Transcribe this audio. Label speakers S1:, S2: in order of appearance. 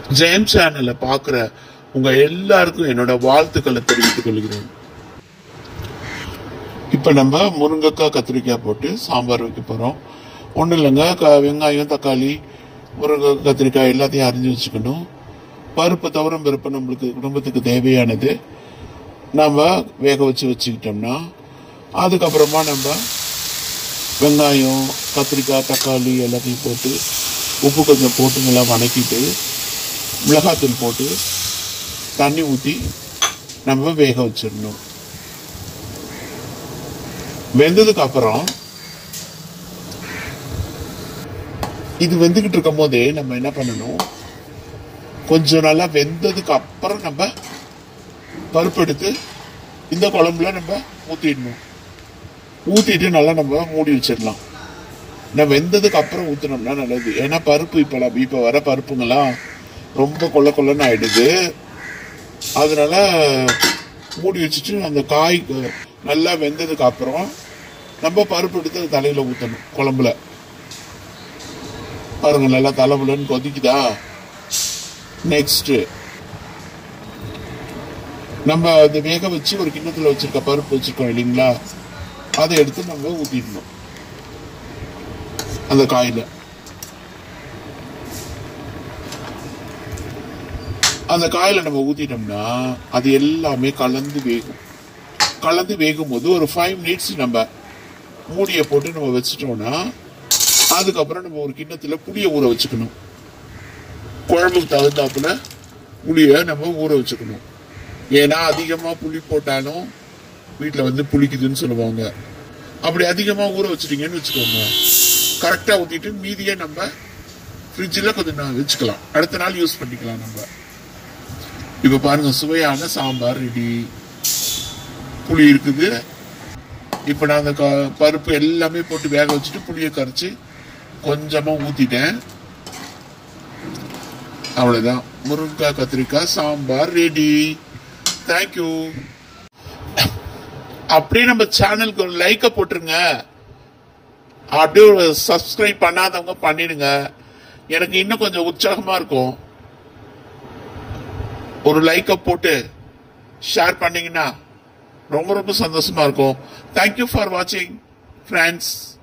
S1: ஜெயம் சேனலை பார்க்குற உங்க எல்லாருக்கும் என்னோட வாழ்த்துக்களை தெரிவித்துக் கொள்கிறேன் இப்போ நம்ம முருங்கைக்காய் கத்திரிக்காய் போட்டு சாம்பார் வைக்க போகிறோம் ஒன்றும் இல்லைங்க க- வெங்காயம் தக்காளி முருங்கை கத்திரிக்காய் எல்லாத்தையும் அரிஞ்சு வச்சுக்கணும் பருப்பு துவரம் பருப்பு நம்மளுக்கு குடும்பத்துக்கு தேவையானது நம்ம வேக வச்சு வச்சுக்கிட்டோம்னா அதுக்கப்புறமா நம்ம வெங்காயம் கத்திரிக்காய் தக்காளி எல்லாத்தையும் போட்டு உப்பு கொஞ்சம் போட்டு நல்லா வணக்கிட்டு மிளகாத்தூள் போட்டு தண்ணி ஊற்றி நம்ம வேக வச்சிடணும் வெந்ததுக்கு அப்புறம் இது வெந்துகிட்டு இருக்கும் போதே நம்ம என்ன பண்ணணும் கொஞ்சம் நல்லா வெந்ததுக்கு அப்புறம் நம்ம பருப்பு எடுத்து இந்த குழம்புல நம்ம ஊத்திடணும் ஊத்திட்டு நல்லா நம்ம மூடி வச்சிடலாம் நான் வெந்ததுக்கு அப்புறம் ஊத்துனோம்னா நல்லது ஏன்னா பருப்பு இப்ப நம்ம- இப்ப வர பருப்புங்கெல்லாம் ரொம்ப கொள்ள கொள்ளன்னு ஆயிடுது அதனால மூடி வச்சுட்டு அந்த காய் அஹ், நல்லா வெந்ததுக்கு அப்புறம் நம்ம பருப்பு எடுத்து அது தலையில ஊத்தணும் குழம்புல பாருங்க நல்லா தலைபுலன்னு கொதிக்குதா நெக்ஸ்ட் நம்ம அந்த வேக வச்சு ஒரு கிண்ணத்துல வச்சிருக்க பருப்பு வச்சிருக்கோம் இல்லைங்களா அதை எடுத்து நம்ம ஊத்திடணும் அந்த காயில அந்த காயில நம்ம ஊத்திட்டோம்னா அது எல்லாமே கலந்து வேகும் கலந்து வேகும் போது ஒரு ஃபைவ் மினிட்ஸ் நம்ம மூடியை போட்டு நம்ம வச்சிட்டோம்னா அதுக்கப்புறம் நம்ம ஒரு கிண்ணத்துல புளிய ஊற வச்சுக்கணும் குழம்புக்கு தகுந்தாப்புல புளிய நம்ம ஊற வச்சுக்கணும் ஏன்னா அதிகமா புளி போட்டாலும் வீட்டுல வந்து புளிக்குதுன்னு சொல்லுவாங்க அப்படி அதிகமா ஊற வச்சிட்டீங்கன்னு வச்சுக்கோங்க கரெக்டா ஊத்திட்டு மீதியை நம்ம ஃப்ரிட்ஜில் கொஞ்சம் நான் வச்சுக்கலாம் அடுத்த நாள் யூஸ் பண்ணிக்கலாம் நம்ம இப்ப பாருங்க சுவையான சாம்பார் ரெடி புளி இருக்குது இப்ப நான் அந்த க- பருப்பு எல்லாமே போட்டு வேக வச்சுட்டு புளியை கரைச்சு கொஞ்சமா ஊத்திட்டேன் அவ்வளவுதான் முருங்கைக்காய் கத்திரிக்காய் சாம்பார் ரெடி தேங்க்யூ அப்படியே நம்ம சேனலுக்கு ஒரு லைக்க போட்டுருங்க அப்படியே ஒரு சப்ஸ்கிரைப் பண்ணாதவங்க பண்ணிடுங்க எனக்கு இன்னும் கொஞ்சம் உற்சாகமா இருக்கும் ஒரு லைக்க போட்டு ஷேர் பண்ணீங்கன்னா ரொம்ப ரொம்ப சந்தோஷமா இருக்கும் தேங்க்யூ ஃபார் வாட்சிங் ஃப்ரெண்ட்ஸ்